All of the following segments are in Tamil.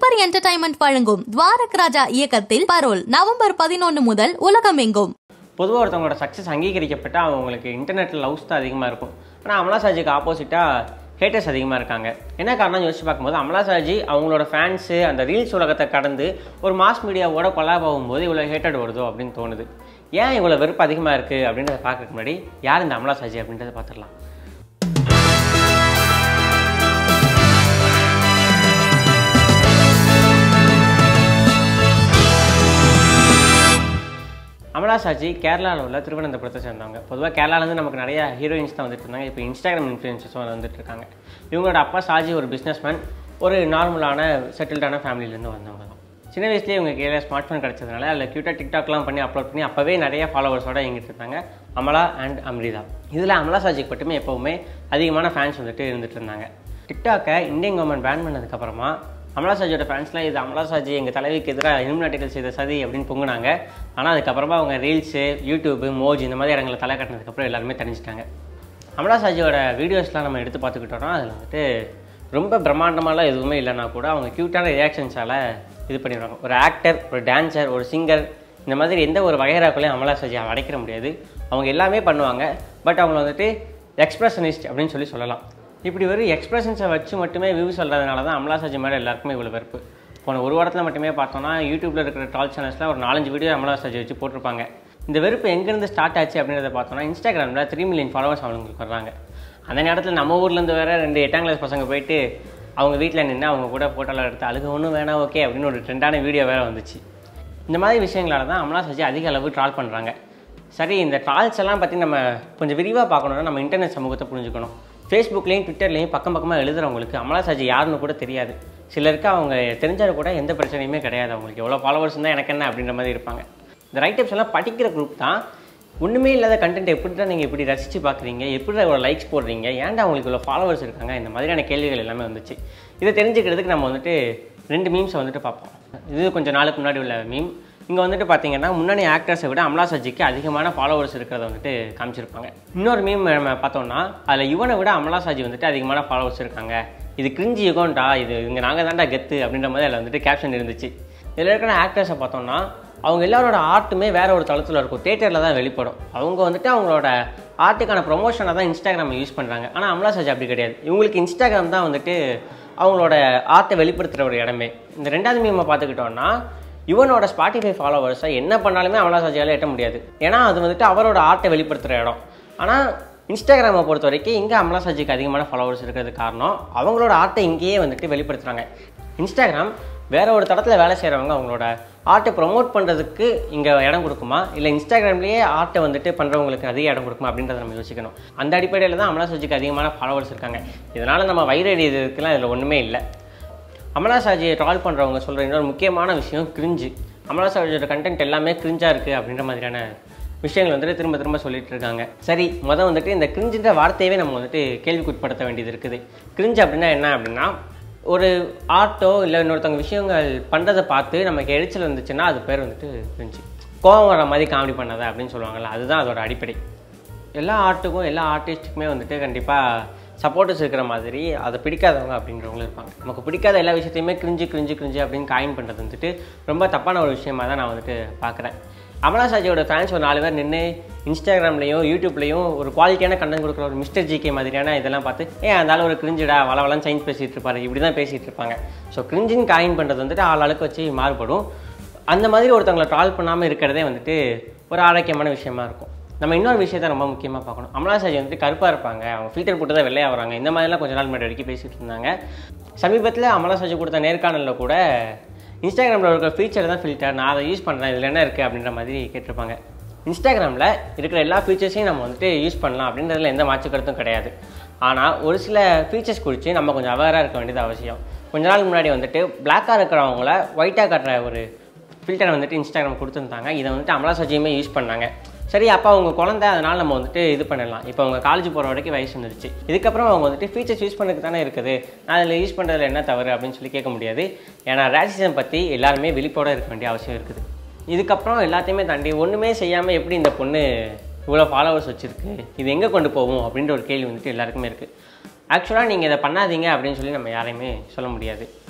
சூப்பர் என்டர்டைன்மெண்ட் வழங்கும் துவாரக் ராஜா இயக்கத்தில் பரோல் நவம்பர் பதினொன்று முதல் உலகமெங்கும் பொதுவாக ஒருத்தவங்களோட சக்ஸஸ் அங்கீகரிக்கப்பட்டால் அவங்களுக்கு இன்டர்நெட்டில் லவ்ஸ் தான் அதிகமாக இருக்கும் ஆனால் அமலா சாஜிக்கு ஆப்போசிட்டாக ஹேட்டர்ஸ் அதிகமாக இருக்காங்க என்ன காரணம் யோசிச்சு பார்க்கும்போது அமலா சாஜி அவங்களோட ஃபேன்ஸு அந்த ரீல்ஸ் உலகத்தை கடந்து ஒரு மாஸ் மீடியாவோட கொலாப் ஆகும்போது இவ்வளோ ஹேட்டட் வருதோ அப்படின்னு தோணுது ஏன் இவ்வளோ வெறுப்பு அதிகமாக இருக்குது அப்படின்றத பார்க்கறதுக்கு முன்னாடி யார் இந்த அமலா சாஜி அப்படின்றத பார்த்துடலாம் அமலா சாஜி கேரளாவில் உள்ள திருவனந்தபுரத்தை சேர்ந்தவங்க பொதுவாக கேரளாலேருந்து நமக்கு நிறைய ஹீரோயின்ஸ் தான் வந்துட்டு இருந்தாங்க இப்போ இன்ஸ்டாகிராம் இன்ஃப்ளூயன்சஸும் வந்துட்டு இருக்காங்க இவங்களோட அப்பா சாஜி ஒரு பிஸ்னஸ்மேன் ஒரு நார்மலான செட்டில்டான ஃபேமிலியிலேருந்து வந்தவங்க தான் சின்ன வயசுலேயே இவங்க கையில் ஸ்மார்ட் ஃபோன் கிடச்சதுனால அதில் க்யூட்டாக டிக்டாக்லாம் பண்ணி அப்லோட் பண்ணி அப்போவே நிறைய ஃபாலோவர்ஸோட இயங்கிட்டு இருந்தாங்க அமலா அண்ட் அம்ரிதா இதில் அமலா சாஜிக்கு மட்டுமே எப்போவுமே அதிகமான ஃபேன்ஸ் வந்துட்டு இருந்துட்டு இருந்தாங்க டிக்டாக்கை இந்தியன் கவர்மெண்ட் பேன் பண்ணதுக்கப்புறமா அமலா சாஜியோட ஃபேன்ஸ்லாம் இது அமலா சாஜி எங்கள் தலைவிக்கு எதிராக இலுமினாட்டிகள் செய்த சதி அப்படின்னு பொங்குனாங்க ஆனால் அதுக்கப்புறமா அவங்க ரீல்ஸு யூடியூப்பு மோஜ் இந்த மாதிரி இடங்களை தலை கட்டினதுக்கப்புறம் எல்லாருமே தெரிஞ்சிட்டாங்க அமலா சாஜியோட வீடியோஸ்லாம் நம்ம எடுத்து பார்த்துக்கிட்டோம்னா அதில் வந்துட்டு ரொம்ப பிரம்மாண்டமாலாம் எதுவுமே இல்லைனா கூட அவங்க க்யூட்டான ரியாக்ஷன்ஸால் இது பண்ணிடுவாங்க ஒரு ஆக்டர் ஒரு டான்சர் ஒரு சிங்கர் இந்த மாதிரி எந்த ஒரு வகைராக்குள்ளேயும் அமலா சாஜி அடைக்கிற முடியாது அவங்க எல்லாமே பண்ணுவாங்க பட் அவங்க வந்துட்டு எக்ஸ்பிரஷனிஸ்ட் அப்படின்னு சொல்லி சொல்லலாம் இப்படி ஒரு எக்ஸ்பிரஷன்ஸை வச்சு மட்டுமே வியூ சொல்கிறதுனால தான் அமலா சாஜி மேலே எல்லாருக்குமே இவ்வளோ வெறுப்பு போன ஒரு வாரத்தில் மட்டுமே பார்த்தோம்னா யூடியூப்பில் இருக்கிற டால் சேனல்ஸில் ஒரு நாலஞ்சு வீடியோ அமலா சாஜி வச்சு போட்டிருப்பாங்க இந்த வெறுப்பு எங்கேருந்து ஸ்டார்ட் ஆச்சு அப்படின்றத பார்த்தோம்னா இன்ஸ்டாகிராமில் த்ரீ மில்லியன் ஃபாலோவர்ஸ் அவங்களுக்கு வர்றாங்க அந்த நேரத்தில் நம்ம ஊர்லேருந்து வேற ரெண்டு எட்டாம் கிளாஸ் பசங்க போயிட்டு அவங்க வீட்டில் நின்று அவங்க கூட ஃபோட்டோலாம் எடுத்து அழுக ஒன்றும் வேணாம் ஓகே அப்படின்னு ஒரு ட்ரெண்டான வீடியோ வேறு வந்துச்சு இந்த மாதிரி விஷயங்களால தான் அமலா சாஜி அதிக அளவு ட்ரால் பண்ணுறாங்க சரி இந்த ட்ரால்ஸ் எல்லாம் பற்றி நம்ம கொஞ்சம் விரிவாக பார்க்கணுன்னா நம்ம இன்டர்நெட் சமூகத்தை புரிஞ்சுக்கணும் ஃபேஸ்புக்லேயும் ட்விட்டர்லேயும் பக்கம் பக்கமாக எழுதுறவங்களுக்கு அமலா சாஜி யாருன்னு கூட தெரியாது சிலருக்கு அவங்க தெரிஞ்சாலும் கூட எந்த பிரச்சனையுமே கிடையாது அவங்களுக்கு எவ்வளோ ஃபாலோவர்ஸ் தான் எனக்கு என்ன அப்படின்ற மாதிரி இருப்பாங்க இந்த ரைட்டப்ஸ் எல்லாம் படிக்கிற குரூப் தான் ஒன்றுமே இல்லாத கண்டென்ட் எப்படி தான் நீங்கள் இப்படி ரசித்து பார்க்குறீங்க எப்படி இவ்வளோ லைக்ஸ் போடுறீங்க ஏன்டா அவங்களுக்கு இவ்வளோ ஃபாலோவர்ஸ் இருக்காங்க இந்த மாதிரியான கேள்விகள் எல்லாமே வந்துச்சு இதை தெரிஞ்சுக்கிறதுக்கு நம்ம வந்துட்டு ரெண்டு மீம்ஸை வந்துட்டு பார்ப்போம் இது கொஞ்சம் நாளுக்கு முன்னாடி உள்ள மீம் இங்கே வந்துட்டு பார்த்தீங்கன்னா முன்னணி ஆக்டர்ஸை விட அமலா சஜிக்கு அதிகமான ஃபாலோவர்ஸ் இருக்கிறத வந்துட்டு காமிச்சிருப்பாங்க இன்னொரு மீம் நம்ம பார்த்தோம்னா அதில் இவனை விட அமலா சாஜி வந்துட்டு அதிகமான ஃபாலோவர்ஸ் இருக்காங்க இது கிரிஞ்சி யுகம்டா இது இங்கே நாங்கள் தான்டா கெத்து அப்படின்ற மாதிரி அதில் வந்துட்டு கேப்ஷன் இருந்துச்சு இதில் இருக்கிற ஆக்டர்ஸை பார்த்தோம்னா அவங்க எல்லாரோட ஆர்ட்டுமே வேற ஒரு தளத்தில் இருக்கும் தேட்டரில் தான் வெளிப்படும் அவங்க வந்துட்டு அவங்களோட ஆர்ட்டுக்கான ப்ரொமோஷனை தான் இன்ஸ்டாகிராம் யூஸ் பண்ணுறாங்க ஆனால் அமலா சாஜி அப்படி கிடையாது இவங்களுக்கு இன்ஸ்டாகிராம் தான் வந்துட்டு அவங்களோட ஆர்ட்டை வெளிப்படுத்துகிற ஒரு இடமே இந்த ரெண்டாவது மீமை பார்த்துக்கிட்டோன்னா இவனோட ஸ்பாட்டிஃபை ஃபாலோவர்ஸை என்ன பண்ணாலுமே அமலா சாஜியால் எட்ட முடியாது ஏன்னா அது வந்துட்டு அவரோட ஆர்ட்டை வெளிப்படுத்துகிற இடம் ஆனால் இன்ஸ்டாகிராமை பொறுத்த வரைக்கும் இங்கே அமலா சாஜிக்கு அதிகமான ஃபாலோவர்ஸ் இருக்கிறது காரணம் அவங்களோட ஆர்ட்டை இங்கேயே வந்துட்டு வெளிப்படுத்துகிறாங்க இன்ஸ்டாகிராம் வேற ஒரு தடத்தில் வேலை செய்கிறவங்க அவங்களோட ஆர்ட்டை ப்ரொமோட் பண்ணுறதுக்கு இங்கே இடம் கொடுக்குமா இல்லை இன்ஸ்டாகிராம்லேயே ஆர்ட்டை வந்துட்டு பண்ணுறவங்களுக்கு அதிக இடம் கொடுக்குமா அப்படின்றத நம்ம யோசிக்கணும் அந்த அடிப்படையில் தான் அமலா சாஜிக்கு அதிகமான ஃபாலோவர்ஸ் இருக்காங்க இதனால் நம்ம வைரடி இதுக்கெல்லாம் இதில் ஒன்றுமே இல்லை அமலா சாஜியை ட்ரால் பண்ணுறவங்க சொல்கிற இன்னொரு முக்கியமான விஷயம் கிரிஞ்சு அமலா சாஜியோட கண்டென்ட் எல்லாமே கிரிஞ்சாக இருக்குது அப்படின்ற மாதிரியான விஷயங்கள் வந்துட்டு திரும்ப திரும்ப சொல்லிட்டு இருக்காங்க சரி மொதல் வந்துட்டு இந்த கிரிஞ்சுன்ற வார்த்தையவே நம்ம வந்துட்டு கேள்விக்குட்படுத்த வேண்டியது இருக்குது கிரிஞ்சு அப்படின்னா என்ன அப்படின்னா ஒரு ஆர்ட்டோ இல்லை இன்னொருத்தவங்க விஷயங்கள் பண்ணுறதை பார்த்து நமக்கு எரிச்சல் வந்துச்சுன்னா அது பேர் வந்துட்டு கிரிஞ்சு கோவம் வர மாதிரி காமெடி பண்ணதை அப்படின்னு சொல்லுவாங்கள்ல அதுதான் அதோட அடிப்படை எல்லா ஆர்ட்டுக்கும் எல்லா ஆர்டிஸ்ட்டுக்குமே வந்துட்டு கண்டிப்பாக சப்போர்ட்டர்ஸ் இருக்கிற மாதிரி அதை பிடிக்காதவங்க அப்படின்றவங்களும் இருப்பாங்க நமக்கு பிடிக்காத எல்லா விஷயத்தையுமே கிரிஞ்சு கிரிஞ்சு கிரிஞ்சு அப்படின்னு காயின் பண்ணுறது வந்துட்டு ரொம்ப தப்பான ஒரு விஷயமா தான் நான் வந்துட்டு பார்க்குறேன் அமலா சாஜியோட ஃபேன்ஸ் ஒரு நாலு பேர் நின்று இன்ஸ்டாகிராம்லையும் யூடியூப்லையும் ஒரு குவாலிட்டியான கண்டென்ட் கொடுக்குற ஒரு மிஸ்டர் ஜிகே மாதிரியான இதெல்லாம் பார்த்து ஏன் அதனால ஒரு கிரிஞ்சுடா வளவளம் சயின்ஸ் பேசிகிட்டு இருப்பாரு இப்படி தான் பேசிகிட்டு இருப்பாங்க ஸோ கிரிஞ்சின்னு காயின் பண்ணுறது வந்துட்டு ஆள் அளவுக்கு வச்சு மாறுபடும் அந்த மாதிரி ஒருத்தவங்களை ட்ரால் பண்ணாமல் இருக்கிறதே வந்துட்டு ஒரு ஆரோக்கியமான விஷயமா இருக்கும் நம்ம இன்னொரு விஷயத்தை ரொம்ப முக்கியமாக பார்க்கணும் அமலா சாஜி வந்துட்டு கருப்பாக இருப்பாங்க அவங்க ஃபில்டர் போட்டு தான் வெள்ளையாக வராங்க இந்த மாதிரிலாம் கொஞ்ச நாள் முன்னாடி வரைக்கும் பேசிகிட்டு இருந்தாங்க சமீபத்தில் அமலா சாஜி கொடுத்த நேர்காணலில் கூட இன்ஸ்டாகிராமில் இருக்கிற ஃபீச்சர் தான் ஃபில்டர் நான் அதை யூஸ் பண்ணுறேன் இதில் என்ன இருக்குது அப்படின்ற மாதிரி கேட்டிருப்பாங்க இன்ஸ்டாகிராமில் இருக்கிற எல்லா ஃபீச்சர்ஸையும் நம்ம வந்துட்டு யூஸ் பண்ணலாம் அப்படின்றதுல எந்த மாற்று கருத்தும் கிடையாது ஆனால் ஒரு சில ஃபீச்சர்ஸ் குறித்து நம்ம கொஞ்சம் அவேராக இருக்க வேண்டியது அவசியம் கொஞ்ச நாள் முன்னாடி வந்துட்டு பிளாக்காக இருக்கிறவங்கள ஒயிட்டாக காட்டுற ஒரு ஃபில்டரை வந்துட்டு இன்ஸ்டாகிராம் கொடுத்துருந்தாங்க இதை வந்துட்டு அமலா சஜியுமே யூஸ் பண்ணாங்க சரி அப்போ அவங்க குழந்தை அதனால் நம்ம வந்துட்டு இது பண்ணலாம் இப்போ அவங்க காலேஜ் போகிற வரைக்கும் வயசு வந்துருச்சு இதுக்கப்புறம் அவங்க வந்துட்டு ஃபீச்சர்ஸ் யூஸ் பண்ணுறதுக்கு தானே இருக்குது நான் அதில் யூஸ் பண்ணுறதுல என்ன தவறு அப்படின்னு சொல்லி கேட்க முடியாது ஏன்னா ரேசிசம் பற்றி எல்லாருமே விழிப்போட இருக்க வேண்டிய அவசியம் இருக்குது இதுக்கப்புறம் எல்லாத்தையுமே தாண்டி ஒன்றுமே செய்யாமல் எப்படி இந்த பொண்ணு இவ்வளோ ஃபாலோவர்ஸ் வச்சுருக்கு இது எங்கே கொண்டு போகும் அப்படின்ற ஒரு கேள்வி வந்துட்டு எல்லாருக்குமே இருக்குது ஆக்சுவலாக நீங்கள் இதை பண்ணாதீங்க அப்படின்னு சொல்லி நம்ம யாரையுமே சொல்ல முடியாது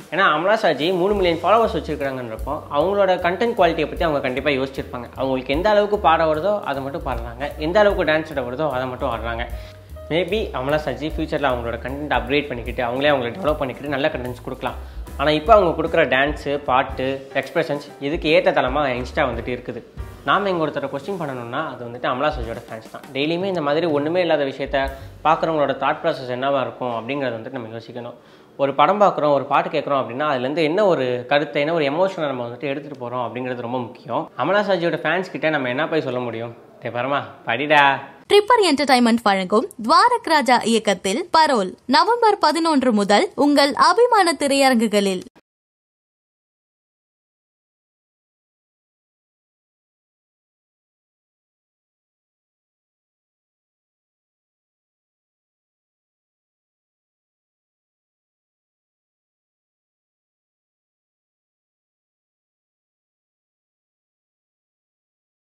ஏன்னா அமலா சாஜி மூணு மில்லியன் ஃபாலோவர்ஸ் வச்சிருக்காங்கன்றப்போ அவங்களோட கண்டென்ட் குவாலிட்டியை பற்றி அவங்க கண்டிப்பாக யோசிச்சிருப்பாங்க அவங்களுக்கு எந்த அளவுக்கு பாட வருதோ அதை மட்டும் பாடுறாங்க எந்த அளவுக்கு டான்ஸ் ஆட வருதோ அதை மட்டும் ஆடுறாங்க மேபி அமலா சாஜி ஃபியூச்சரில் அவங்களோட கண்டென்ட் அப்கிரேட் பண்ணிக்கிட்டு அவங்களே அவங்கள டெவலப் பண்ணிக்கிட்டு நல்ல கண்டென்ட்ஸ் கொடுக்கலாம் ஆனால் இப்போ அவங்க கொடுக்குற டான்ஸு பாட்டு எக்ஸ்பிரஷன்ஸ் இதுக்கு ஏற்ற தளமாக இன்ஸ்டா வந்துட்டு இருக்குது நாம் எங்கள் ஒருத்தரை கொஸ்டின் பண்ணணும்னா அது வந்துட்டு அமலா சாஜியோட ஃபேன்ஸ் தான் டெய்லியுமே இந்த மாதிரி ஒன்றுமே இல்லாத விஷயத்த பார்க்குறவங்களோட தாட் ப்ராசஸ் என்னவா இருக்கும் அப்படிங்கிறத வந்துட்டு நம்ம யோசிக்கணும் ஒரு படம் பார்க்குறோம் ஒரு பாட்டு கேட்குறோம் அப்படின்னா அதுலேருந்து என்ன ஒரு கருத்தை என்ன ஒரு எமோஷனை நம்ம வந்துட்டு எடுத்துகிட்டு போகிறோம் அப்படிங்கிறது ரொம்ப முக்கியம் அமலா சாஜியோட ஃபேன்ஸ் கிட்ட நம்ம என்ன போய் சொல்ல முடியும் டே பரமா படிடா ட்ரிப்பர் என்டர்டைன்மெண்ட் வழங்கும் துவாரக் ராஜா இயக்கத்தில் பரோல் நவம்பர் பதினொன்று முதல் உங்கள் அபிமான திரையரங்குகளில்